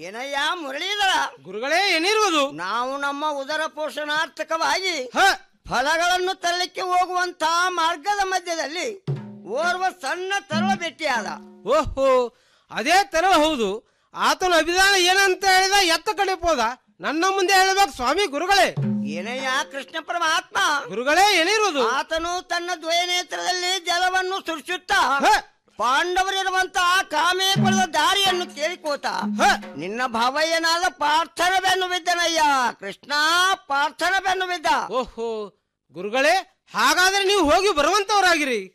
ಏನಯ್ಯ ಮುರಳೀಧರ ಗುರುಗಳೇ ಏನಿರುವುದು ನಾವು ನಮ್ಮ ಉದರ ಪೋಷಣಾರ್ಥಕವಾಗಿ ಹ ಫಲಗಳನ್ನು ತರಲಿಕ್ಕೆ ಹೋಗುವಂತ ಮಾರ್ಗದ ಮಧ್ಯದಲ್ಲಿ ಓರ್ವ ಸಣ್ಣ ತರಳ ಭೇಟಿಯಾದ ಓಹೋ ಅದೇ ತರ ಹೌದು ಆತನ ಅಭಿಧಾನ ಏನಂತ ಹೇಳಿದ ಎತ್ತ ಕಡೆ ಹೋದ ನನ್ನ ಮುಂದೆ ಹೇಳಬೇಕು ಸ್ವಾಮಿ ಗುರುಗಳೇ ಏನಯ್ಯ ಕೃಷ್ಣ ಪರಮಾತ್ಮ ಗುರುಗಳೇ ಏನಿರುವುದು ಆತನು ತನ್ನ ದ್ವಯನೇತ್ರದಲ್ಲಿ ಜಲವನ್ನು ಸುರಿಸುತ್ತಾ ಹ, ಪಾಂಡವರಿರುವಂತಹ ಕಾಮೇ ಪಡೆದ ದಾರಿಯನ್ನು ಕೇಳಿಕೋತ ಹ. ನಿನ್ನ ಭಾವಯ್ಯನಾದ ಪಾರ್ಥನ ಬೆನ್ನು ಬಿದ್ದನಯ್ಯ ಕೃಷ್ಣ ಪಾರ್ಥನ ಬೆನ್ನು ಬಿದ್ದ ಓಹೋ ಗುರುಗಳೇ ಹಾಗಾದ್ರೆ ನೀವು ಹೋಗಿ ಬರುವಂತವರಾಗಿರಿ